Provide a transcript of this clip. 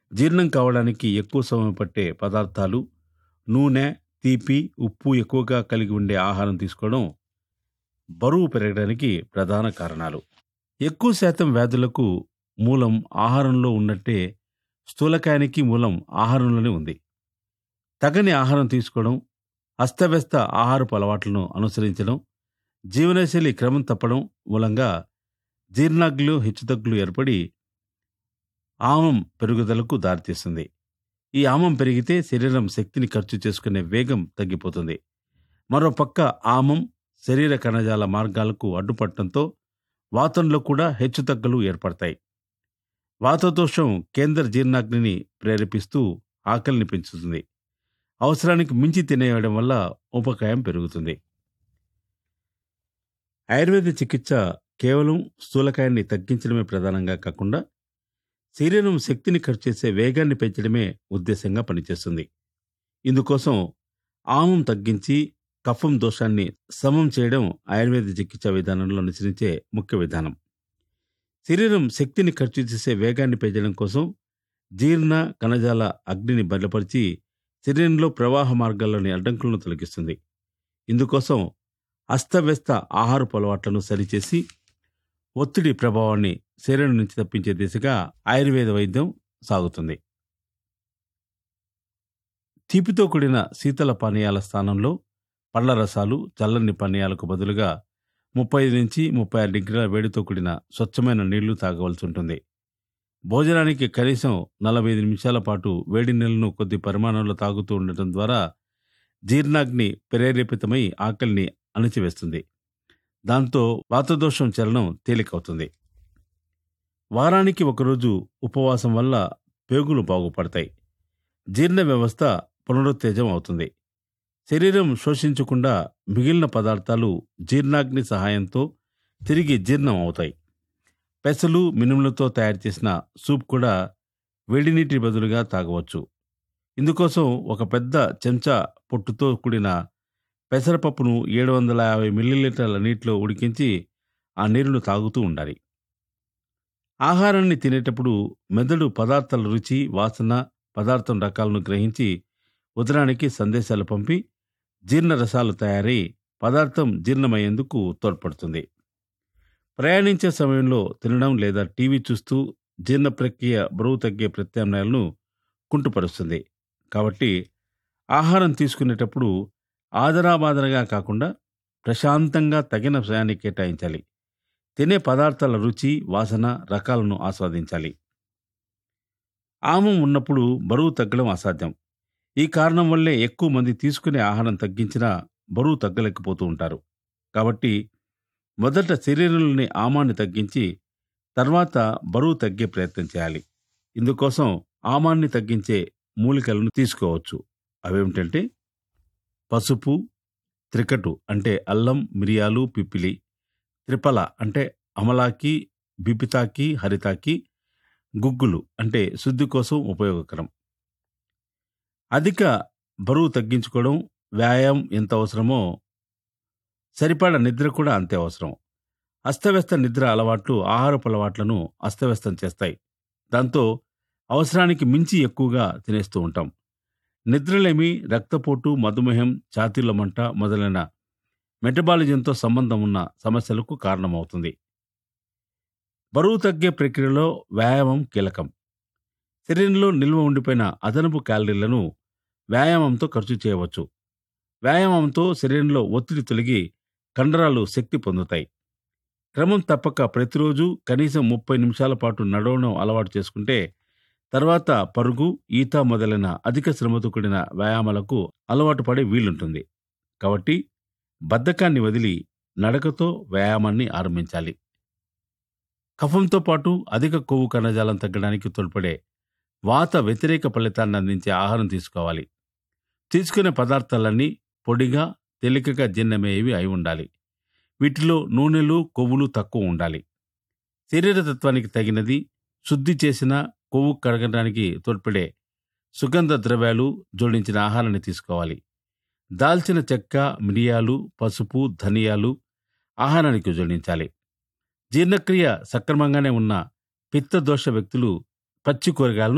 జీర్ణం కావడానికి ఎక్కువ సమయం పట్టే పదార్థాలు నూనె తీపి ఉప్పు ఎక్కువగా కలిగి ఉండే ఆహారం తీసుకోవడం బరువు పెరగడానికి ప్రధాన కారణాలు ఎక్కువ శాతం వ్యాధులకు మూలం ఆహారంలో ఉన్నట్టే స్థూలకాయానికి మూలం ఆహారంలోనే ఉంది తగని ఆహారం తీసుకోవడం అస్తవ్యస్త ఆహారపు అలవాట్లను అనుసరించడం జీవనశైలి క్రమం తప్పడం మూలంగా జీర్ణాగ్లు హెచ్చుతగ్గులు ఏర్పడి ఆమం పెరుగుదలకు దారితీస్తుంది ఈ ఆమం పెరిగితే శరీరం శక్తిని ఖర్చు చేసుకునే వేగం తగ్గిపోతుంది మరోపక్క ఆమం శరీర కణజాల మార్గాలకు అడ్డుపడటంతో వాతంలో కూడా హెచ్చుతగ్గులు ఏర్పడతాయి వాతదోషం కేంద్ర జీర్ణాగ్నిని ప్రేరేపిస్తూ ఆకలిని పెంచుతుంది అవసరానికి మించి తినేయడం వల్ల ఉపకాయం పెరుగుతుంది ఆయుర్వేద చికిత్స కేవలం స్థూలకాయాన్ని తగ్గించడమే ప్రధానంగా కాకుండా శరీరం శక్తిని ఖర్చు చేసే వేగాన్ని పెంచడమే ఉద్దేశంగా పనిచేస్తుంది ఇందుకోసం ఆమం తగ్గించి కఫం దోషాన్ని సమం చేయడం ఆయుర్వేద చికిత్స విధానంలో అనుసరించే ముఖ్య విధానం శరీరం శక్తిని ఖర్చు చేసే వేగాన్ని పెంచడం కోసం జీర్ణ కణజాల అగ్నిని బలపరిచి శరీరంలో ప్రవాహ మార్గాల్లోని అడ్డంకులను తొలగిస్తుంది ఇందుకోసం అస్తవ్యస్త ఆహారపు అలవాట్లను సరిచేసి ఒత్తిడి ప్రభావాన్ని శరీరం నుంచి తప్పించే దిశగా ఆయుర్వేద వైద్యం సాగుతుంది తీపితో కూడిన శీతల పానీయాల స్థానంలో పళ్ల రసాలు చల్లని పానీయాలకు బదులుగా ముప్పై నుంచి ముప్పై ఆరు డిగ్రీల వేడితో కూడిన స్వచ్ఛమైన నీళ్లు తాగవలసి ఉంటుంది భోజనానికి కనీసం నలభై ఐదు నిమిషాల పాటు వేడి నీళ్లను కొద్ది పరిమాణంలో తాగుతూ ఉండటం ద్వారా జీర్ణాగ్ని ప్రేరేపితమై ఆకలిని అణిచివేస్తుంది దాంతో వాతదోషం చలనం తేలికవుతుంది వారానికి ఒకరోజు ఉపవాసం వల్ల పేగులు బాగుపడతాయి జీర్ణ వ్యవస్థ పునరుత్తేజం అవుతుంది శరీరం శోషించకుండా మిగిలిన పదార్థాలు జీర్ణాగ్ని సహాయంతో తిరిగి జీర్ణం అవుతాయి పెసలు మినుములతో తయారు చేసిన సూప్ కూడా వేడి నీటి బదులుగా తాగవచ్చు ఇందుకోసం ఒక పెద్ద చెంచా పొట్టుతో కూడిన పెసరపప్పును ఏడు వందల యాభై మిల్లీలీటర్ల నీటిలో ఉడికించి ఆ నీరును తాగుతూ ఉండాలి ఆహారాన్ని తినేటప్పుడు మెదడు పదార్థాల రుచి వాసన పదార్థం రకాలను గ్రహించి ఉదరానికి సందేశాలు పంపి జీర్ణ రసాలు తయారై పదార్థం జీర్ణమయ్యేందుకు తోడ్పడుతుంది ప్రయాణించే సమయంలో తినడం లేదా టీవీ చూస్తూ జీర్ణ ప్రక్రియ బరువు తగ్గే ప్రత్యామ్నాయాలను కుంటుపరుస్తుంది కాబట్టి ఆహారం తీసుకునేటప్పుడు ఆదరాబాదరగా కాకుండా ప్రశాంతంగా తగిన సమయాన్ని కేటాయించాలి తినే పదార్థాల రుచి వాసన రకాలను ఆస్వాదించాలి ఆమం ఉన్నప్పుడు బరువు తగ్గడం అసాధ్యం ఈ కారణం వల్లే ఎక్కువ మంది తీసుకునే ఆహారం తగ్గించినా బరువు తగ్గలేకపోతూ ఉంటారు కాబట్టి మొదట శరీరంలోని ఆమాన్ని తగ్గించి తర్వాత బరువు తగ్గే ప్రయత్నం చేయాలి ఇందుకోసం ఆమాన్ని తగ్గించే మూలికలను తీసుకోవచ్చు అవేమిటంటే పసుపు త్రికటు అంటే అల్లం మిరియాలు పిప్పిలి త్రిపల అంటే అమలాకి బిపితాకి హరితాకి గుగ్గులు అంటే శుద్ధి కోసం ఉపయోగకరం అధిక బరువు తగ్గించుకోవడం వ్యాయామం ఎంత అవసరమో సరిపడ నిద్ర కూడా అంతే అవసరం అస్తవ్యస్త నిద్ర అలవాట్లు ఆహారపు అలవాట్లను అస్తవ్యస్తం చేస్తాయి దాంతో అవసరానికి మించి ఎక్కువగా తినేస్తూ ఉంటాం నిద్రలేమి రక్తపోటు మధుమేహం ఛాతీల మంట మొదలైన మెటబాలిజంతో సంబంధం ఉన్న సమస్యలకు కారణమవుతుంది బరువు తగ్గే ప్రక్రియలో వ్యాయామం కీలకం శరీరంలో నిల్వ ఉండిపోయిన అదనపు క్యాలరీలను వ్యాయామంతో ఖర్చు చేయవచ్చు వ్యాయామంతో శరీరంలో ఒత్తిడి తొలగి కండరాలు శక్తి పొందుతాయి క్రమం తప్పక ప్రతిరోజు కనీసం ముప్పై నిమిషాల పాటు నడవడం అలవాటు చేసుకుంటే తర్వాత పరుగు ఈత మొదలైన అధిక శ్రమతో కూడిన వ్యాయామాలకు అలవాటు పడే వీలుంటుంది కాబట్టి బద్ధకాన్ని వదిలి నడకతో వ్యాయామాన్ని ఆరంభించాలి కఫంతో పాటు అధిక కొవ్వు కణజాలం తగ్గడానికి తోడ్పడే వాత వ్యతిరేక ఫలితాన్ని అందించే ఆహారం తీసుకోవాలి తీసుకునే పదార్థాలన్నీ పొడిగా తేలికగా జీర్ణమయ్యేవి అయి ఉండాలి వీటిలో నూనెలు కొవ్వులు తక్కువ ఉండాలి శరీరతత్వానికి తగినది శుద్ధి చేసిన కొవ్వు కరగడానికి తోడ్పడే సుగంధ ద్రవ్యాలు జోడించిన ఆహారాన్ని తీసుకోవాలి దాల్చిన చెక్క మిరియాలు పసుపు ధనియాలు ఆహారానికి జోడించాలి జీర్ణక్రియ సక్రమంగానే ఉన్న పిత్త దోష వ్యక్తులు పచ్చి కూరగాయలను